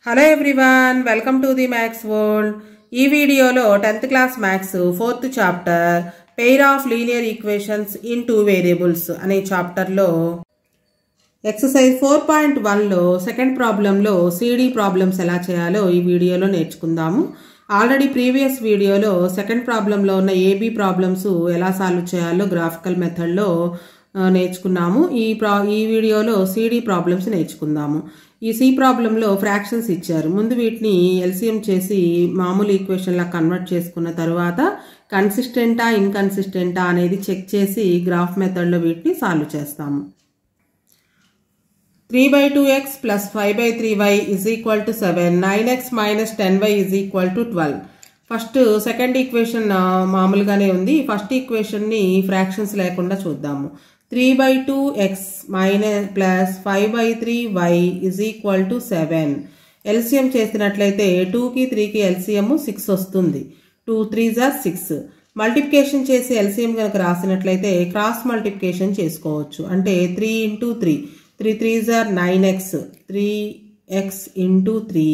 hello everyone welcome to the maths world ఈ వీడియోలో tenth class maths fourth chapter pair of linear equations in two variables అనే చాప్టర్లో exercise four point వన్లో second ప్రాబ్లంలో CD problems ఎలా చేయాలో ఈ వీడియోలో నేర్చుకుందాము ఆల్రెడీ ప్రీవియస్ వీడియోలో సెకండ్ ప్రాబ్లంలో ఉన్న ఏబీ ప్రాబ్లమ్స్ ఎలా సాల్వ్ చేయాలో గ్రాఫికల్ మెథడ్లో ఆ, నేర్చుకున్నాము ఈ ప్రా ఈ వీడియోలో సిడి ప్రాబ్లమ్స్ నేర్చుకుందాము ఈ సి ప్రాబ్లంలో ఫ్రాక్షన్స్ ఇచ్చారు ముందు వీటిని ఎల్సిఎం చేసి మామూలు ఈక్వేషన్లా కన్వర్ట్ చేసుకున్న తర్వాత కన్సిస్టెంటా ఇన్కన్సిస్టెంటా అనేది చెక్ చేసి గ్రాఫ్ మెథడ్లో వీటిని సాల్వ్ చేస్తాము three by two X plus five by three why is equal to seven nine X minus ten why is equal to twelve first second equation మామూలుగానే ఉంది ఫస్ట్ ఈక్వేషన్ని ఫ్రాక్షన్స్ లేకుండా చూద్దాము three by two X minus plus five by three why is equal to seven LCM చేసినట్లయితే టూకి త్రీకి LCM six వస్తుంది టూ త్రీ జార్ సిక్స్ మల్టిప్లికేషన్ చేసి ఎల్సిఎం కనుక రాసినట్లయితే క్రాస్ మల్టిప్లికేషన్ చేసుకోవచ్చు అంటే three into three three three are nine x three x into three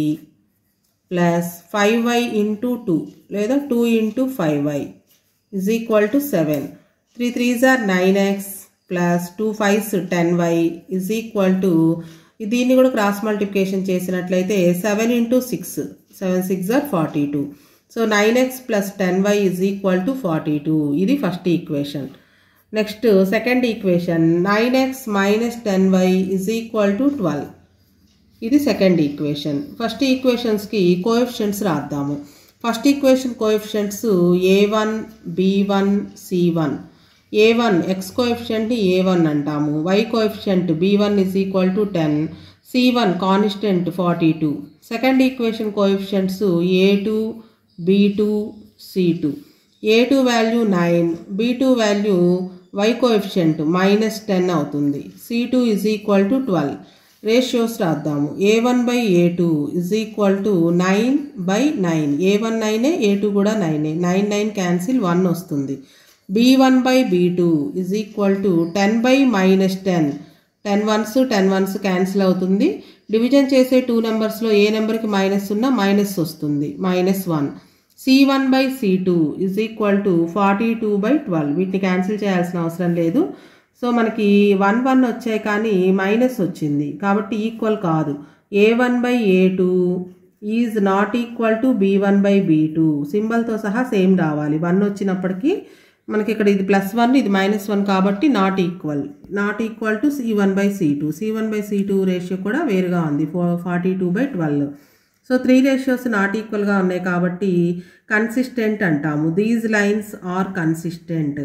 plus five y into two లేదా two into five y is equal to seven three three are nine x plus two fives ten why is equal to దీన్ని కూడా cross multiplication చేసినట్లయితే seven into six seven six are forty two so nine x plus ten why is equal to forty two ఇది first equation next second equation nine X minus ten why is equal to twelve ఇది second equation first ఈక్వేషన్స్కి coefficients రాద్దాము first equation coefficients a one b one c one a one x కోఎఫిషియంట్ని a one అంటాము y coefficient b one is equal to ten c one constant forty two second equation coefficients a two b two c two a two value nine b two value y coefficient minus ten అవుతుంది c two is equal to twelve ratios రాద్దాము a one by a two is equal to nine by nine a one నైనే a two కూడా నైనే nine nine cancel one వస్తుంది b one by b two is equal to ten by minus ten ten ones ten ones cancel అవుతుంది division చేసే two నెంబర్స్లో ఏ నెంబర్కి minus ఉన్నా మైనస్ వస్తుంది minus one c one by c two is equal to forty two by twelve వీటిని cancel చేయాల్సిన అవసరం లేదు సో మనకి వన్ వన్ వచ్చాయి కానీ మైనస్ వచ్చింది కాబట్టి ఈక్వల్ కాదు a one by a two is not equal to b one by b two సింబల్తో సహా సేమ్ రావాలి వన్ వచ్చినప్పటికీ మనకి ఇక్కడ ఇది ప్లస్ వన్ ఇది మైనస్ వన్ కాబట్టి not equal not equal to c one by c two c one by c two ratio కూడా వేరుగా ఉంది ఫో forty two by twelve so three ratios not ఈక్వల్గా ఉన్నాయి కాబట్టి కన్సిస్టెంట్ అంటాము these lines are consistent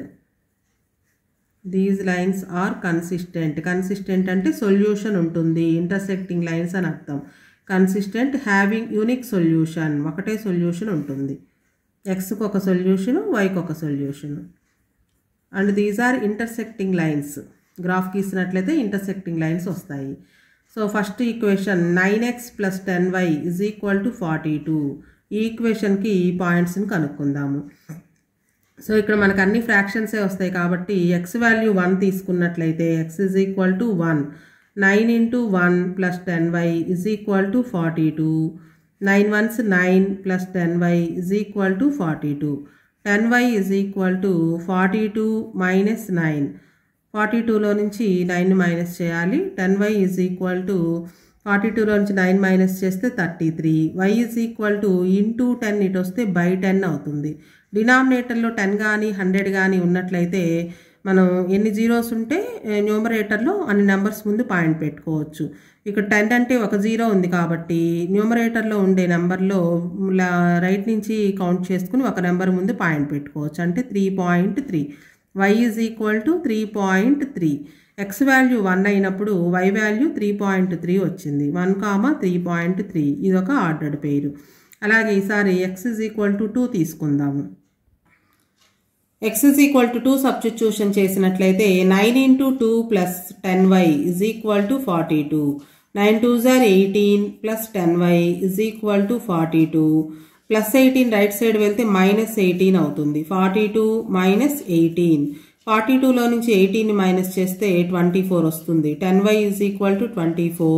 these lines are consistent consistent అంటే solution ఉంటుంది ఇంటర్సెక్టింగ్ లైన్స్ అని అర్థం కన్సిస్టెంట్ హ్యావింగ్ యూనిక్ సొల్యూషన్ ఒకటే సొల్యూషన్ ఉంటుంది ఎక్స్కి ఒక సొల్యూషన్ వైకి ఒక solution and these are intersecting lines graph గీసినట్లయితే ఇంటర్సెక్టింగ్ లైన్స్ వస్తాయి so first equation nine x plus ten why is equal to forty two ఈ ఈక్వేషన్కి ఈ పాయింట్స్ని కనుక్కుందాము సో ఇక్కడ మనకు అన్ని ఫ్రాక్షన్సే వస్తాయి కాబట్టి ఎక్స్ వాల్యూ వన్ తీసుకున్నట్లయితే x is equal to one nine into one plus ten why is equal to forty two nine ones nine plus ten why is equal to forty two ten why is equal to forty two minus nine forty టూలో నుంచి nine minus చేయాలి ten y is equal to forty టూలో నుంచి nine minus చేస్తే thirty three y is equal to into ten ఇటు వస్తే by ten అవుతుంది డినామినేటర్లో టెన్ కానీ హండ్రెడ్ కానీ ఉన్నట్లయితే మనం ఎన్ని జీరోస్ ఉంటే న్యూమరేటర్లో అన్ని నెంబర్స్ ముందు పాయింట్ పెట్టుకోవచ్చు ఇక్కడ టెన్ అంటే ఒక జీరో ఉంది కాబట్టి న్యూమరేటర్లో ఉండే నెంబర్లో రైట్ నుంచి కౌంట్ చేసుకుని ఒక నెంబర్ ముందు పాయింట్ పెట్టుకోవచ్చు అంటే three point three y is equal to three point three x value one అయినప్పుడు y value three point three వచ్చింది one comma three point three ఇది ఒక ఆర్డర్డ్ పేరు అలాగే ఈసారి x is equal to two తీసుకుందాము x is equal to two substitution చేసినట్లయితే nine into two plus ten why is equal to forty two nine two are eighteen plus ten why is equal to forty two plus eighteen right side వెళ్తే minus eighteen అవుతుంది forty two minus eighteen forty టూలో నుంచి eighteen minus చేస్తే twenty four వస్తుంది ten y is equal to twenty four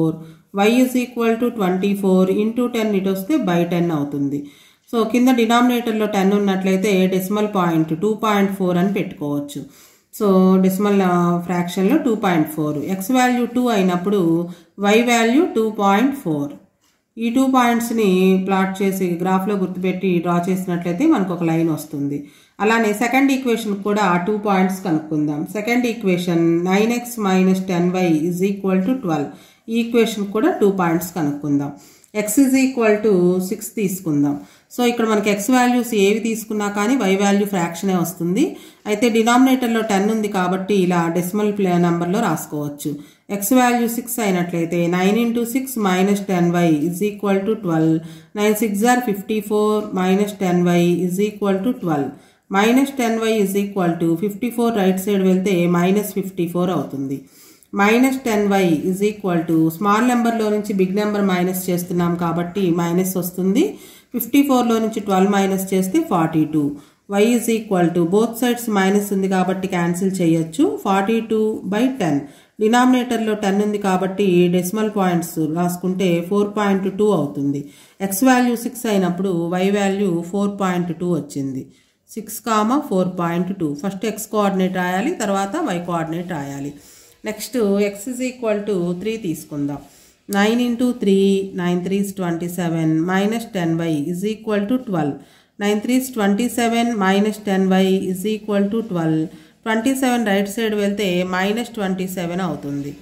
y is equal to twenty four into ten ఇటు వస్తే by ten అవుతుంది so కింద డినామినేటర్లో టెన్ ఉన్నట్లయితే decimal point two point four అని పెట్టుకోవచ్చు సో డెసిమల్ ఫ్రాక్షన్లో two point four x value two అయినప్పుడు y value two point four ఈ టూ పాయింట్స్ని ప్లాట్ చేసి గ్రాఫ్లో గుర్తుపెట్టి డ్రా చేసినట్లయితే మనకు ఒక లైన్ వస్తుంది అలానే సెకండ్ ఈక్వేషన్ కూడా టూ పాయింట్స్ కనుక్కుందాం second equation nine X minus ten why is equal to twelve ఈ ఈక్వేషన్ కూడా టూ పాయింట్స్ కనుక్కుందాం x is equal to six తీసుకుందాం సో ఇక్కడ మనకి ఎక్స్ వాల్యూస్ ఏవి తీసుకున్నా కానీ వై వాల్యూ ఫ్రాక్షనే వస్తుంది అయితే డినామినేటర్లో టెన్ ఉంది కాబట్టి ఇలా డెసిమల్ ప్లే నెంబర్లో రాసుకోవచ్చు ఎక్స్ వాల్యూ సిక్స్ అయినట్లయితే nine into six minus ten why is equal to twelve nine six are fifty four minus ten why is equal to twelve minus ten why is equal to fifty four right side వెళ్తే minus fifty four అవుతుంది minus ten why is equal to small నెంబర్లో నుంచి big number minus చేస్తున్నాం కాబట్టి minus వస్తుంది fifty ఫోర్లో నుంచి twelve minus చేస్తే forty two y is equal to both sides minus ఉంది కాబట్టి క్యాన్సిల్ చేయొచ్చు ఫార్టీ టూ బై టెన్ డినామినేటర్లో టెన్ ఉంది కాబట్టి డెసిమల్ పాయింట్స్ రాసుకుంటే ఫోర్ పాయింట్ టూ అవుతుంది ఎక్స్ వాల్యూ సిక్స్ అయినప్పుడు y value four point two వచ్చింది six comma four point two first x coordinate రాయాలి తర్వాత వై కోఆర్డినేట్ రాయాలి next x is equal to three తీసుకుందాం nine into three nine threes twenty seven minus ten why is equal to twelve nine threes twenty seven minus ten why is equal to twelve twenty seven right side వెళ్తే minus twenty seven అవుతుంది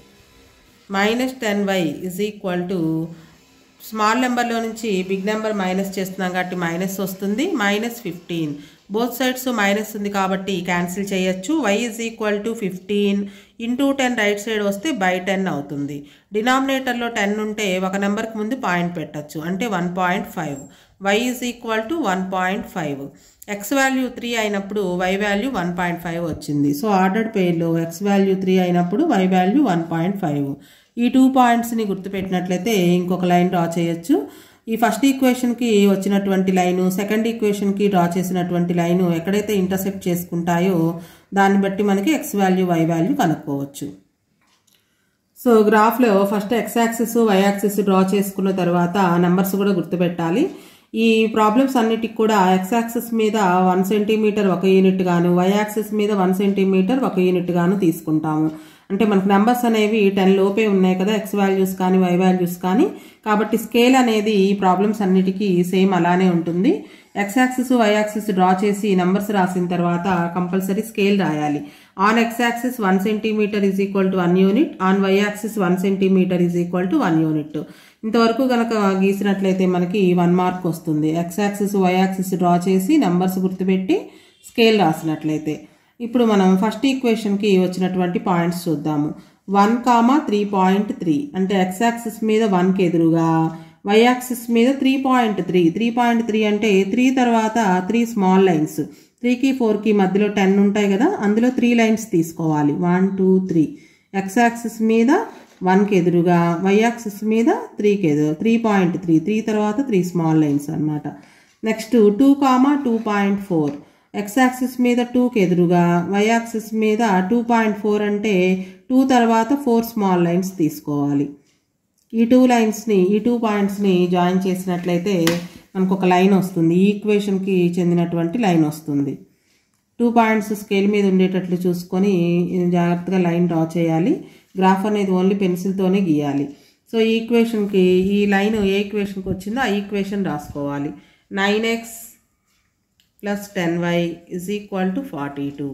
minus ten why is equal to small నెంబర్లో నుంచి big number minus చేస్తున్నాం కాబట్టి minus వస్తుంది minus fifteen both sides minus ఉంది కాబట్టి cancel చేయొచ్చు y is equal to fifteen into ten right side వస్తే బై టెన్ అవుతుంది డినామినేటర్లో టెన్ ఉంటే ఒక నెంబర్కి ముందు పాయింట్ పెట్టచ్చు అంటే one point five y is equal to one point five x value three అయినప్పుడు y value one point five వచ్చింది సో ఆర్డర్డ్ పేర్లో ఎక్స్ వాల్యూ త్రీ అయినప్పుడు y value one point five ఈ టూ పాయింట్స్ని గుర్తుపెట్టినట్లయితే ఇంకొక లైన్ డ్రా చేయొచ్చు ఈ ఫస్ట్ ఈక్వేషన్కి వచ్చినటువంటి లైను సెకండ్ ఈక్వేషన్కి డ్రా చేసినటువంటి లైను ఎక్కడైతే ఇంటర్సెక్ట్ చేసుకుంటాయో దాన్ని బట్టి మనకి ఎక్స్ వాల్యూ వై వాల్యూ కనుక్కోవచ్చు సో గ్రాఫ్లో first x axis y axis draw చేసుకున్న తర్వాత నెంబర్స్ కూడా గుర్తుపెట్టాలి ఈ ప్రాబ్లమ్స్ అన్నిటికి కూడా ఎక్స్ యాక్సిస్ మీద వన్ సెంటీమీటర్ ఒక యూనిట్ గాను వై యాక్సిస్ మీద వన్ సెంటీమీటర్ ఒక యూనిట్ గాను తీసుకుంటాము అంటే మనకు నెంబర్స్ అనేవి టెన్ లోపే ఉన్నాయి కదా ఎక్స్ వాల్యూస్ కానీ వై వాల్యూస్ కానీ కాబట్టి స్కేల్ అనేది ఈ ప్రాబ్లమ్స్ అన్నిటికీ సేమ్ అలానే ఉంటుంది x axis y axis draw చేసి నెంబర్స్ రాసిన తర్వాత కంపల్సరీ స్కేల్ రాయాలి on x axis one centimetre is equal to one unit on y axis one centimetre is equal to one unit ఇంతవరకు కనుక గీసినట్లయితే మనకి వన్ మార్క్ వస్తుంది x axis y axis draw చేసి నెంబర్స్ గుర్తుపెట్టి స్కేల్ రాసినట్లయితే ఇప్పుడు మనం ఫస్ట్ ఈక్వేషన్కి వచ్చినటువంటి పాయింట్స్ చూద్దాము one comma three point three అంటే ఎక్స్ యాక్సిస్ మీద వన్కి ఎదురుగా వై యాక్సిస్ మీద three point three three point three అంటే త్రీ తర్వాత త్రీ స్మాల్ లైన్స్ త్రీకి ఫోర్కి మధ్యలో టెన్ ఉంటాయి కదా అందులో త్రీ లైన్స్ తీసుకోవాలి one two three x axis మీద వన్కి ఎదురుగా వై యాక్సిస్ మీద త్రీకి ఎదురు త్రీ పాయింట్ త్రీ త్రీ తర్వాత త్రీ స్మాల్ లైన్స్ అనమాట next two comma two point four x axis మీద టూకి ఎదురుగా వై యాక్సిస్ మీద టూ పాయింట్ ఫోర్ అంటే టూ తర్వాత ఫోర్ స్మాల్ లైన్స్ తీసుకోవాలి ఈ టూ లైన్స్ని ఈ టూ పాయింట్స్ని జాయిన్ చేసినట్లయితే మనకు ఒక లైన్ వస్తుంది ఈ ఈక్వేషన్కి చెందినటువంటి లైన్ వస్తుంది టూ పాయింట్స్ స్కేల్ మీద ఉండేటట్లు చూసుకొని జాగ్రత్తగా లైన్ డ్రా చేయాలి గ్రాఫ్ అనేది ఓన్లీ పెన్సిల్తోనే గీయాలి సో ఈ ఈక్వేషన్కి ఈ లైన్ ఏ ఈక్వేషన్కి వచ్చిందో ఆ ఈక్వేషన్ రాసుకోవాలి nine x plus ten why is equal to forty two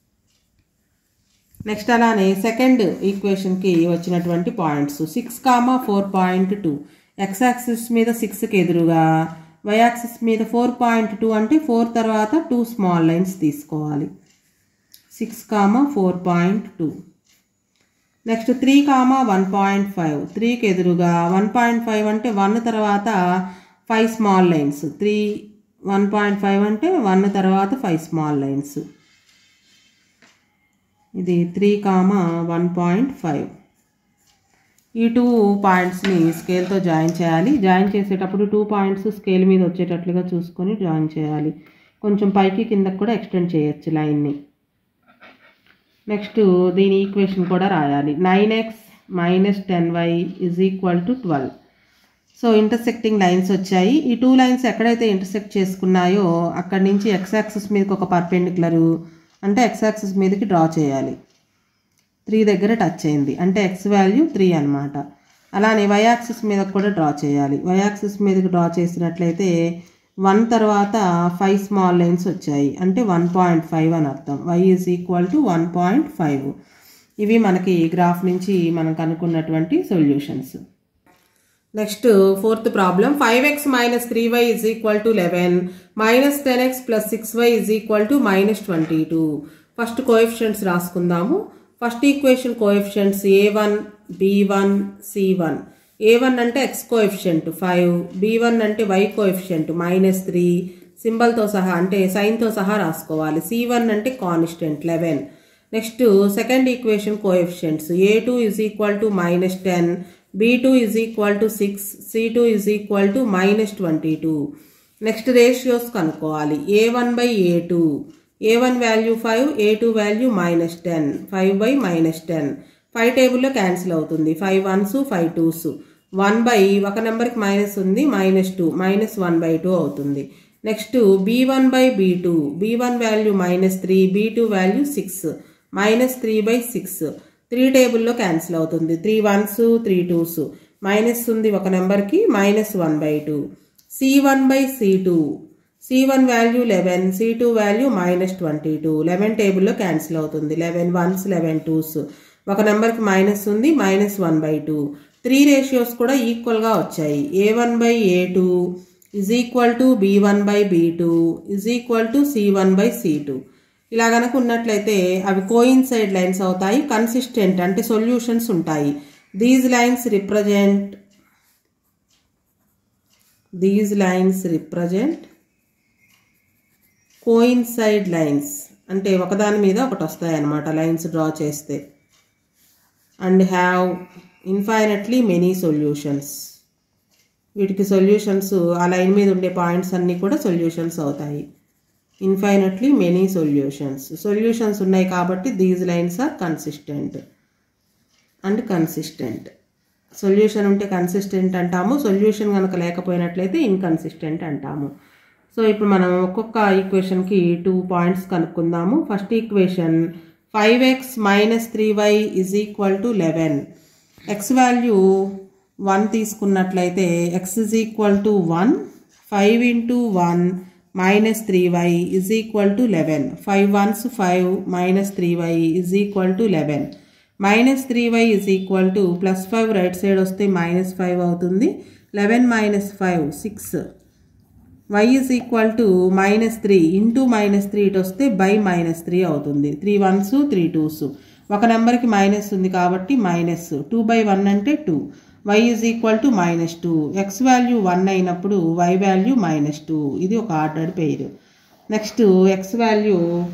next అలానే సెకండ్ ఈక్వేషన్కి వచ్చినటువంటి points six comma four point two x axis మీద సిక్స్కి ఎదురుగా వై యాక్సిస్ మీద ఫోర్ పాయింట్ టూ అంటే ఫోర్ తర్వాత టూ స్మాల్ లైన్స్ తీసుకోవాలి six comma four point two next three comma one point five త్రీకి ఎదురుగా వన్ పాయింట్ ఫైవ్ అంటే వన్ తర్వాత five small lines three one point five అంటే one తర్వాత ఫైవ్ స్మాల్ లైన్స్ ఇది three comma one point five ఈ two పాయింట్స్ని స్కేల్తో జాయిన్ చేయాలి జాయిన్ చేసేటప్పుడు టూ పాయింట్స్ స్కేల్ మీద వచ్చేటట్లుగా చూసుకొని జాయిన్ చేయాలి కొంచెం పైకి కిందకి కూడా ఎక్స్టెండ్ చేయొచ్చు లైన్ని నెక్స్ట్ దీని ఈక్వేషన్ కూడా రాయాలి nine X minus ten why is equal to twelve so intersecting lines వచ్చాయి ఈ టూ లైన్స్ ఎక్కడైతే ఇంటర్సెక్ట్ చేసుకున్నాయో అక్కడి నుంచి ఎక్స్ యాక్సిస్ మీదకి ఒక పర్పెండిక్యులర్ అంటే ఎక్స్ యాక్సిస్ మీదకి డ్రా చేయాలి త్రీ దగ్గర టచ్ అయింది అంటే ఎక్స్ వాల్యూ త్రీ అనమాట అలానే వై యాక్సిస్ మీద కూడా డ్రా చేయాలి వై యాక్సిస్ మీదకి డ్రా చేసినట్లయితే వన్ తర్వాత ఫైవ్ స్మాల్ లైన్స్ వచ్చాయి అంటే వన్ పాయింట్ ఫైవ్ అని అర్థం y is equal to one point five ఇవి మనకి గ్రాఫ్ నుంచి మనం కనుక్కున్నటువంటి solutions next fourth problem five x minus three why is equal to eleven minus ten x plus six y is equal to minus twenty two first coefficients రాసుకుందాము first equation coefficients a one b one c one a one అంటే x coefficient five b one అంటే y coefficient minus three సింబల్తో సహా అంటే సైన్తో సహా రాసుకోవాలి c one అంటే constant eleven next second equation coefficients a two is equal to minus ten b two is equal to six c two is equal to minus twenty two next ratios కనుక్కోవాలి a one by a two a one value five a two value minus ten five by minus ten five టేబుల్లో cancel అవుతుంది five ones five twos one by ఒక నెంబర్కి minus ఉంది minus two minus one by two అవుతుంది next b one by b two b one value minus three b two value six minus three by six three టేబుల్లో cancel అవుతుంది three ones three twos minus ఉంది ఒక నెంబర్కి minus one by two c one by c two c one value eleven c two value minus twenty two eleven టేబుల్లో cancel అవుతుంది eleven ones eleven twos ఒక నెంబర్కి minus ఉంది minus one by two three ratios కూడా ఈక్వల్గా వచ్చాయి a one by a two is equal to b one by b two is equal to c one by c two ఇలా కనుక ఉన్నట్లయితే అవి కోయిన్సైడ్ లైన్స్ అవుతాయి కన్సిస్టెంట్ అంటే సొల్యూషన్స్ ఉంటాయి these lines represent these lines represent coincide lines అంటే ఒకదాని మీద ఒకటి వస్తాయి అన్నమాట లైన్స్ డ్రా చేస్తే and have infinitely many solutions వీటికి సొల్యూషన్స్ ఆ లైన్ మీద ఉండే పాయింట్స్ అన్నీ కూడా సొల్యూషన్స్ అవుతాయి ఇన్ఫైనట్లీ మెనీ సొల్యూషన్స్ సొల్యూషన్స్ ఉన్నాయి కాబట్టి these lines are consistent and consistent solution ఉంటే కన్సిస్టెంట్ అంటాము సొల్యూషన్ కనుక లేకపోయినట్లయితే ఇన్కన్సిస్టెంట్ అంటాము సో ఇప్పుడు మనం ఒక్కొక్క ఈక్వేషన్కి టూ పాయింట్స్ కనుక్కుందాము first equation five x minus three why is equal to eleven x value one తీసుకున్నట్లయితే x is equal to one five into one minus three why is equal to eleven five ones five minus three why is equal to eleven minus three why is equal to plus five right side వస్తే minus five అవుతుంది eleven minus five six y is equal to minus three into minus three ఇటు వస్తే by minus three అవుతుంది three ones three twos ఒక నెంబర్కి minus ఉంది కాబట్టి minus two by one అంటే two y is equal to minus two x value one అయినప్పుడు y value minus two ఇది ఒక ordered pair next x value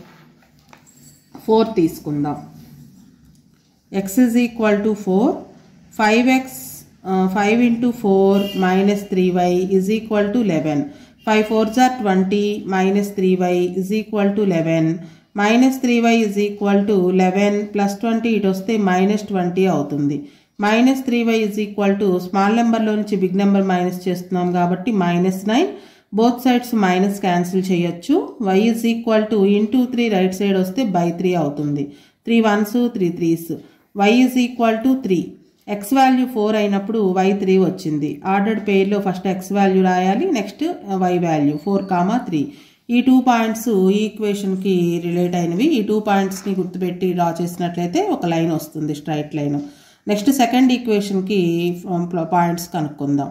four తీసుకుందాం x is equal to four five x five into four minus three y is equal to eleven five four are twenty minus three y is equal to eleven minus three y is equal to eleven plus twenty ఇటు వస్తే minus twenty అవుతుంది minus three y is equal to small నెంబర్లో నుంచి big number minus చేస్తున్నాం కాబట్టి minus nine both sides minus cancel చేయొచ్చు y is equal to into three right side వస్తే by three అవుతుంది three ones three threes y is equal to three x value four అయినప్పుడు y three వచ్చింది ordered పేర్లో first x value రాయాలి next y value four comma three ఈ two points ఈ ఈక్వేషన్కి relate అయినవి ఈ టూ పాయింట్స్ని గుర్తుపెట్టి డ్రా చేసినట్లయితే ఒక లైన్ వస్తుంది స్ట్రైట్ లైన్ నెక్స్ట్ సెకండ్ ఈక్వేషన్కి పాయింట్స్ కనుక్కుందాం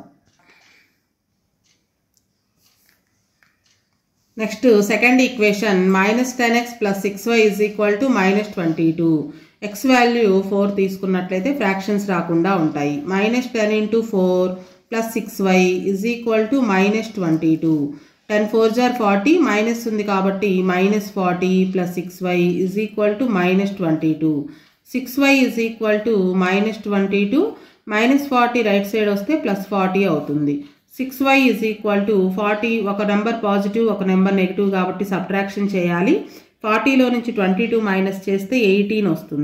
next second equation minus ten x plus six y is equal to minus twenty two x value four తీసుకున్నట్లయితే ఫ్రాక్షన్స్ రాకుండా ఉంటాయి minus ten into four plus six y is equal to minus twenty two ten four are forty minus ఉంది కాబట్టి minus forty plus six y is equal to minus twenty two six y is equal to minus twenty two minus forty right side వస్తే plus forty అవుతుంది six y is equal to forty ఒక number positive ఒక number negative కాబట్టి subtraction చేయాలి ఫార్టీలో నుంచి twenty two minus చేస్తే eighteen వస్తుంది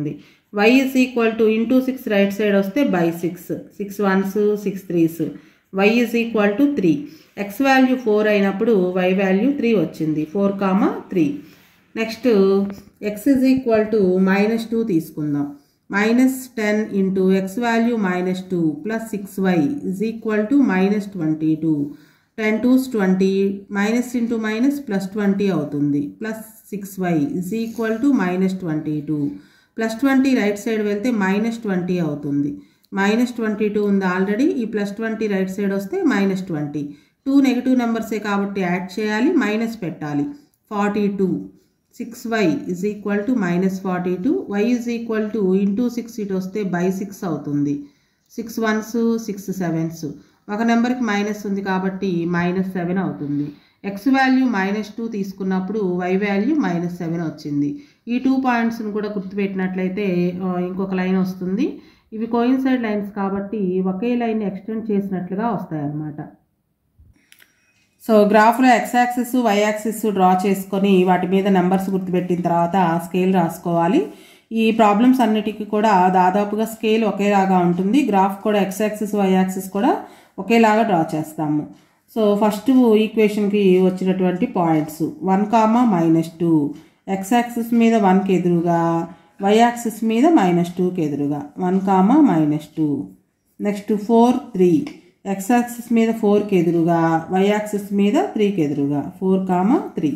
y is equal to into six right side వస్తే by six six ones six threes y is equal to three x value four అయినప్పుడు y value three వచ్చింది four comma three next x is equal to minus two తీసుకుందాం minus ten into x value minus two plus six y is equal to minus twenty two ten twos twenty minus into minus plus twenty అవుతుంది plus six y is equal to minus twenty two plus twenty right side వెళ్తే minus twenty అవుతుంది minus twenty two ఉంది already ఈ plus twenty right side వస్తే minus twenty two negative నెంబర్సే కాబట్టి add చేయాలి minus పెట్టాలి forty two six y is equal to minus forty two y is equal to into six ఇటు వస్తే బై సిక్స్ అవుతుంది సిక్స్ వన్స్ సిక్స్ సెవెన్స్ ఒక నెంబర్కి మైనస్ ఉంది కాబట్టి మైనస్ సెవెన్ అవుతుంది ఎక్స్ వాల్యూ మైనస్ టూ తీసుకున్నప్పుడు వై వాల్యూ మైనస్ సెవెన్ వచ్చింది ఈ టూ పాయింట్స్ని కూడా గుర్తుపెట్టినట్లయితే ఆ, ఇంకొక లైన్ వస్తుంది ఇవి కోయిన్సైడ్ లైన్స్ కాబట్టి ఒకే లైన్ ఎక్స్టెండ్ చేసినట్లుగా వస్తాయి అన్నమాట సో గ్రాఫ్లో x axis y axis draw చేసుకొని వాటి మీద నెంబర్స్ గుర్తుపెట్టిన తర్వాత స్కేల్ రాసుకోవాలి ఈ ప్రాబ్లమ్స్ అన్నిటికీ కూడా దాదాపుగా స్కేల్ ఒకేలాగా ఉంటుంది గ్రాఫ్ కూడా ఎక్స్ యాక్సిస్ వై యాక్సిస్ కూడా ఒకేలాగా డ్రా చేస్తాము సో ఫస్ట్ ఈక్వేషన్కి వచ్చినటువంటి points one comma minus two x axis మీద వన్కి ఎదురుగా వై యాక్సిస్ మీద మైనస్ టూకి ఎదురుగా one comma minus two next four three x axis మీద ఫోర్కి ఎదురుగా వై యాక్సిస్ మీద త్రీకి ఎదురుగా ఫోర్ కామా త్రీ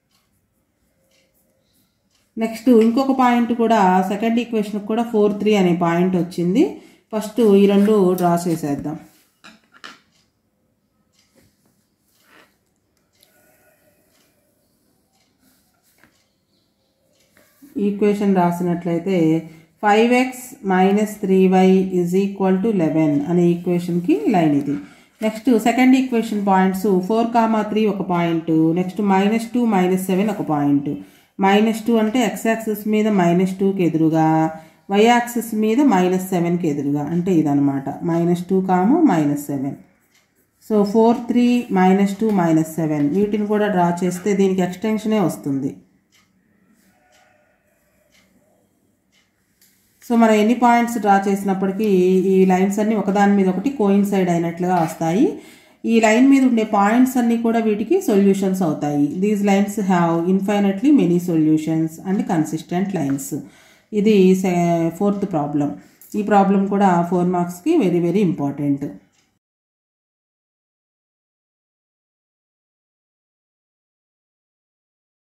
నెక్స్ట్ ఇంకొక పాయింట్ కూడా సెకండ్ ఈక్వేషన్ కూడా ఫోర్ త్రీ అనే పాయింట్ వచ్చింది ఫస్ట్ ఈ రెండు డ్రా చేసేద్దాం ఈక్వేషన్ రాసినట్లయితే five x minus three y is equal to eleven అనే ఈక్వేషన్కి లైన్ ఇది next second equation points four comma three ఒక point next minus two minus seven ఒక పాయింట్ మైనస్ టూ అంటే ఎక్స్ యాక్సిస్ మీద మైనస్ టూకి ఎదురుగా వై యాక్సిస్ మీద minus సెవెన్కి ఎదురుగా అంటే ఇదనమాట minus two comma minus seven so four three minus two minus seven వీటిని కూడా డ్రా చేస్తే దీనికి ఎక్స్టెన్షనే వస్తుంది సో మనం ఎన్ని పాయింట్స్ డ్రా చేసినప్పటికీ ఈ లైన్స్ అన్ని ఒకదాని మీద ఒకటి కోయిన్సైడ్ అయినట్లుగా వస్తాయి ఈ లైన్ మీద ఉండే పాయింట్స్ అన్ని కూడా వీటికి సొల్యూషన్స్ అవుతాయి these lines have infinitely many solutions and consistent lines ఇది ఫోర్త్ ప్రాబ్లం ఈ ప్రాబ్లం కూడా ఫోర్ మార్క్స్కి వెరీ వెరీ ఇంపార్టెంట్